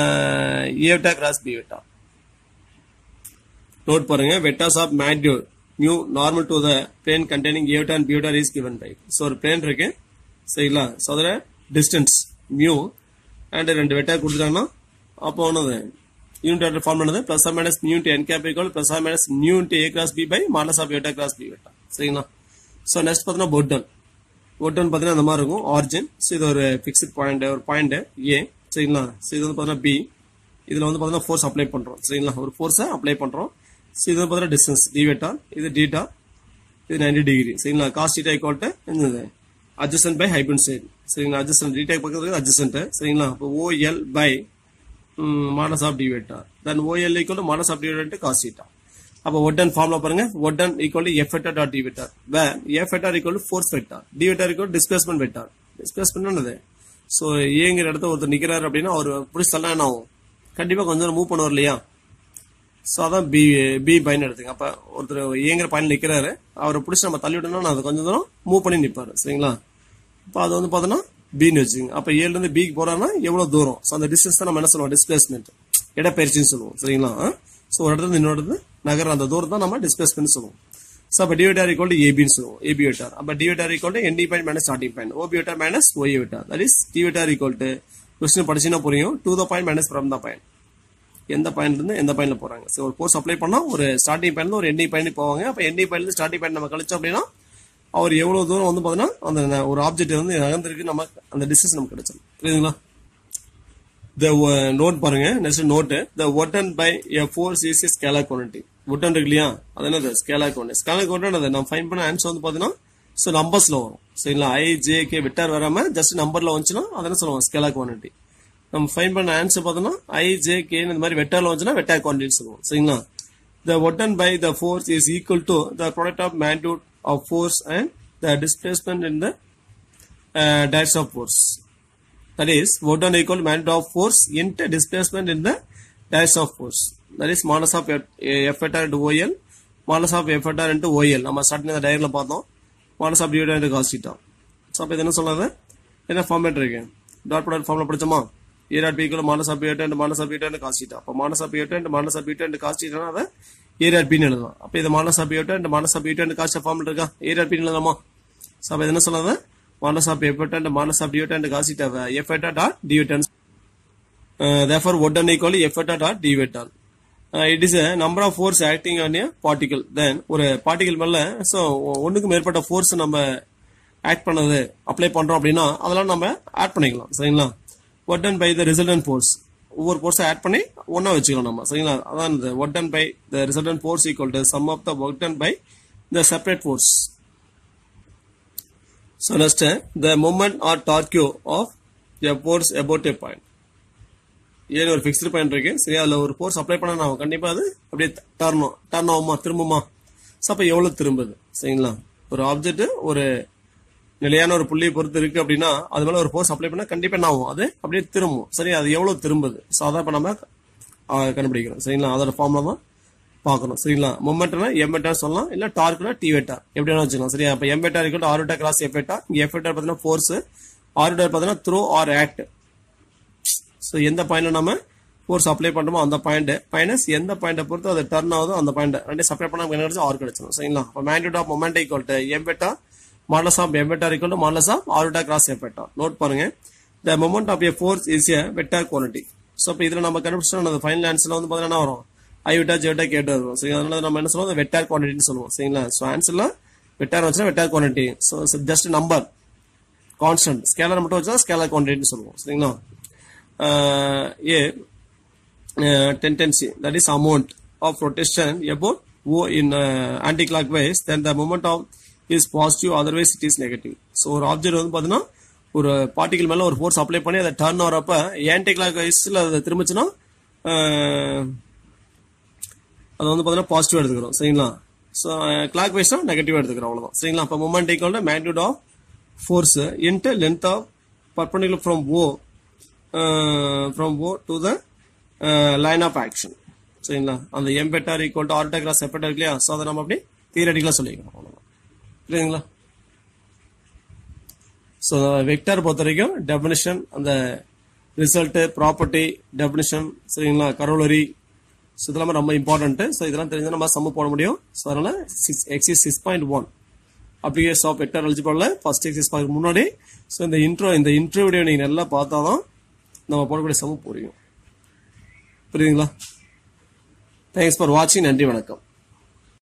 ஏ வெட்டா கிராஸ் பி வெட்டா நோட் பாருங்க வெட்டாஸ் of மேக்னியூட் mu normal to the plane containing a vector and b vector is given by so ஒரு plane இருக்கு சரிங்களா so அதோட distance mu and ரெண்டு vector கொடுத்துட்டாங்கன்னா அப்போ ஒன்னது யூனிட் ஆர்டர் ஃபார்ம் பண்ணது plus or minus mu N cap equal plus or minus mu into A cross B by modulus of ஏட்டா கிளாஸ் பி வெட்டா சரிங்களா ஸோ நெக்ஸ்ட் பார்த்தீங்கன்னா பொட்டன் பொட்டன் பார்த்தீங்கன்னா அந்த மாதிரி இருக்கும் ஆரிஜின் ஸோ இது ஒரு ஃபிக்ஸ்ட் பாயிண்ட் ஒரு பாயிண்ட் ஏ சரிங்களா ஸோ இது வந்து பார்த்தீங்கன்னா பி இதில் வந்து பார்த்தீங்கன்னா ஃபோர்ஸ் அப்ளை பண்ணுறோம் சரிங்களா ஒரு ஃபோர்ஸை அப்ளை பண்ணுறோம் ஸோ இது வந்து பார்த்தீங்கன்னா டிஸ்டன்ஸ் டி வெட்டா இது டீட்டா இது நைன்டி டிகிரி சரிங்களா காஸ் டீட்டா ஈக்குவல் டு என்னது அட்ஜஸ்டன்ட் பை ஹைபன் சைடு சரிங்களா அட்ஜஸ்டன்ட் டீட்டா பக்கத்துக்கு அட்ஜஸ்டன்ட் சரிங்களா அப்போ OL by modulus of D vector then OL equal to modulus of D vector cos theta அப்போ ஒட்டன் ஃபார்ம்ல பாருங்க ஒட்டன் equal to F vector dot D vector where F vector equal to force vector D vector equal displacement vector displacement என்னது so ஏங்கிற இடத்த ஒருத்தர் நிக்கிறாரு அப்படின்னா அவர் பிடிச்சலாம் என்ன ஆகும் கண்டிப்பா கொஞ்சம் மூவ் பண்ணுவார் இல்லையா ஸோ அதான் பி பி பைன் எடுத்துங்க அப்ப ஒருத்தர் ஏங்கிற பாயிண்ட் நிக்கிறாரு அவரை பிடிச்சி நம்ம தள்ளி விட்டோம்னா அது கொஞ்சம் தூரம் மூவ் பண்ணி நிப்பாரு சரிங்களா இப்போ அது வந்து பார்த்தோன்னா பின்னு வச்சுங்க அப்ப ஏழுல இருந்து பிக்கு போறான்னா எவ்வளவு தூரம் ஸோ அந்த டிஸ்டன்ஸ் தான் நம்ம என்ன சொல்லுவோம் டிஸ்பிளேஸ்மெண்ட் இடப்பெயர்ச்சின்னு சொல்லுவோம் சரிங்களா ஸோ ஒரு இடத்துல இருந்து இன்னொரு இடத்துல நகர அந்த தூரம் தான் நம்ம டிஸ்பிளேஸ்மெண்ட் சொல்லுவோம் ஸோ அப்போ டிவிட்டார் ஈக்குவல் டு ஏபின்னு சொல்லுவோம் ஏபி வெட்டார் அப்போ D vector equal to end point minus starting point OB vector minus Y vector that is D vector equal to question படிச்சுன்னா புரியும் to the point minus from the point எந்த point இருந்து எந்த பாயிண்ட்ல போறாங்க so ஒரு கோர்ஸ் அப்ளை பண்ணா ஒரு ஸ்டார்டிங் பாயிண்ட் ஒரு எண்டி பாயிண்ட் போவாங்க அப்போ எண்டி பாயிண்ட் ஸ்டார்டிங் பாயிண்ட் நம்ம கழிச்சோம் அப்படின்னா அவர் எவ்வளவு தூரம் வந்து பாத்தீங்கன்னா அந்த ஒரு ஆப்ஜெக்ட் வந்து நகர்ந்திருக்கு நம்ம அந்த டிஸ்டன்ஸ் நமக்கு கிடைச்சிடும் புரியுதுங்களா த நோட் பாருங்க நெக்ஸ்ட் நோட் த ஒட்டன் பை எ ஃபோர் சிசி ஸ்கேலா குவான்டிட்டி ஒட்டன் இருக்கு இல்லையா அது என்னது ஸ்கேலா குவான்டிட்டி ஸ்கேலா குவான்டிட்டி நம்ம ஃபைன் பண்ண ஆன்சர் வந்து பாத்தீங்கன்னா ஸோ நம்பர்ஸ்ல வரும் சரிங்களா ஐ ஜே கே விட்டார் வராம ஜஸ்ட் நம்பர்ல வந்துச்சுன்னா அதென்ன சொல்லுவோம் ஸ்கேலா குவான்டிட்டி நம்ம ஃபைன் பண்ண ஆன்சர் பார்த்தோம்னா ஐ ஜே கே இந்த மாதிரி வெட்டார்ல வந்துச்சுன்னா வெட்டார் குவான்டிட்டி சொல்லுவோம் சரிங்களா த ஒட்டன் by the force is equal to the product of magnitude of force and the displacement in the uh, direction of force. That is, Wotan equal to magnitude of force into displacement in the direction of force. That is modulus of F vector into OL, modulus of F vector into OL. நம்ம starting இந்த டயர்ல பார்த்தோம் modulus of d vector into cos theta. So அப்போ இது என்ன சொல்லாது என்ன format இருக்கு டாட் ப்ராடக்ட் ஃபார்ம்ல படிச்சோமா A dot B equal modulus of B and modulus of B and cos theta. அப்போ modulus of B and modulus of B and cos theta அதை ஏ டாட் பின்னு எழுதலாம் அப்போ இது modulus of B and modulus of B and cos ஃபார்ம்ல இருக்கா A dot பின்னு எழுதலாமா so அப்போ இது என்ன சொல்லாது modulus of F and modulus of D and cos theta F dot D uh, therefore one equal f vector dot d vector uh, it is a number of force acting on a particle then ஒரு particle மேல so ஒண்ணுக்கு மேற்பட்ட force நம்ம act பண்ணது apply பண்றோம் அப்படின்னா அதெல்லாம் நம்ம ஆட் பண்ணிக்கலாம் சரிங்களா ஒட் done by the resultant force ஒவ்வொரு ஃபோர்ஸை ஆட் பண்ணி ஒண்ணா வச்சுக்கலாம் நம்ம சரிங்களா அதான் இந்த ஒட் done by the resultant force equal to sum of the work done by the separate force So next, uh, the moment or torque of a force about a point. ஏன் ஒரு ஃபிக்ஸ்டு பாயிண்ட் இருக்கு சரி அதுல ஒரு force apply பண்ண நான் கண்டிப்பா அது அப்படியே டர்னும் டர்ன் ஆகுமா திரும்புமா ஸோ அப்போ எவ்வளவு திரும்புது சரிங்களா ஒரு ஆப்ஜெக்ட் ஒரு நிலையான ஒரு புள்ளியை பொறுத்து இருக்கு அப்படின்னா அது மேல ஒரு ஃபோர்ஸ் அப்ளை பண்ணா கண்டிப்பா என்ன ஆகும் அது அப்படியே திரும்பும் சரி அது எவ்வளவு திரும்புது ஸோ அதான் இப்போ நம்ம ஆ, கண்டுபிடிக்கிறோம் சரிங்களா அதோட ஃபார்ம்ல தான் பார்க்கணும் சரிங்களா மொமெண்ட்னா எம் வெட்டார் சொல்லலாம் இல்ல டார்க்னா டி வெட்டார் எப்படி வேணா வச்சுக்கலாம் சரியா அப்ப எம் வெட்டார் இருக்கட்டும் R vector cross F vector இங்க எஃப் வெட்டார் பார்த்தீங்கன்னா ஃபோர்ஸ் ஆர் வெட்டார் பார்த்தீங்கன்னா த்ரோ ஆர் ஆக்ட் ஸோ எந்த பாயிண்ட்ல நம்ம ஃபோர்ஸ் அப்ளை பண்றோமோ அந்த பாயிண்ட் மைனஸ் எந்த பாயிண்ட்டை பொறுத்து அது டர்ன் ஆகுதோ அந்த பாயிண்ட் ரெண்டு செப்பரேட் பண்ண நமக்கு என்ன கிடைச்சு ஆர் கிடைச்சிடும் சரிங்களா அப்போ magnitude of moment equal to M vector modulus of M vector equal to modulus of R vector cross F vector note பாருங்க the moment of a force is a vector quality so இப்போ இதுல நம்ம கண்டுபிடிச்சோம் அந்த final ஆன்சர்ல வந்து பார்த்தீங்கன்னா என்ன வரும் ஐ விட்டா ஜே விட்டா கேட்டு வரும் சரி அதனால நம்ம என்ன சொல்லுவோம் வெட்டார் குவான்டிட்டின்னு சொல்லுவோம் சரிங்களா ஸோ ஆன்சர்ல வெட்டார் வச்சுன்னா vector quantity so just number constant scalar மட்டும் வச்சா ஸ்கேலர் குவான்டிட்டின்னு சொல்லுவோம் சரிங்களா a tendency that is amount of rotation about O in uh, anti-clockwise then the moment of is positive otherwise it is negative so ஒரு object வந்து பாத்தீங்கன்னா ஒரு particle மேல ஒரு ஃபோர்ஸ் அப்ளை பண்ணி அதை டர்ன் ஆகிறப்ப ஆன்டி கிளாக் வைஸ்ல அதை திரும்பிச்சுன்னா அஹ், அது வந்து பாத்தீங்கன்னா பாசிட்டிவ் எடுத்துக்கிறோம் சரிங்களா ஸோ கிளாக் வைஸ்னா நெகட்டிவ் எடுத்துக்கிறோம் அவ்வளவுதான் சரிங்களா அப்போ moment equal magnitude of force into length of perpendicular from O from O to the line of action சரிங்களா அந்த எம் பெட்டார் ஈக்குவல் டு ஆர்டா கிளாஸ் செப்பரேட் இருக்கு இல்லையா ஸோ அதை நம்ம அப்படி தியரட்டிக்கலாக சொல்லிக்கிறோம் அவ்வளவுதான் புரியுதுங்களா ஸோ வெக்டர் பொறுத்த வரைக்கும் டெபினிஷன் அந்த ரிசல்ட் ப்ராப்பர்ட்டி டெபினிஷன் சரிங்களா கரோலரி ஸோ இதெல்லாம் ரொம்ப இம்பார்ட்டன்ட்டு ஸோ இதெல்லாம் தெரிஞ்சா நம்ம சம்மு போட முடியும் ஸோ அதனால six exercise six point one application of vector அல்ஜிபிரால ஃபர்ஸ்ட் எக்ஸிஸ் பார்க்க முன்னாடி ஸோ இந்த இன்ட்ரோ இந்த இன்ட்ரோ வீடியோ நீங்கள் நல்லா பார்த்தா தான் நம்ம போடக்கூடிய சம்மு புரியும் புரியுதுங்களா தேங்க்ஸ் ஃபார் வாட்சிங் நன்றி வணக்கம்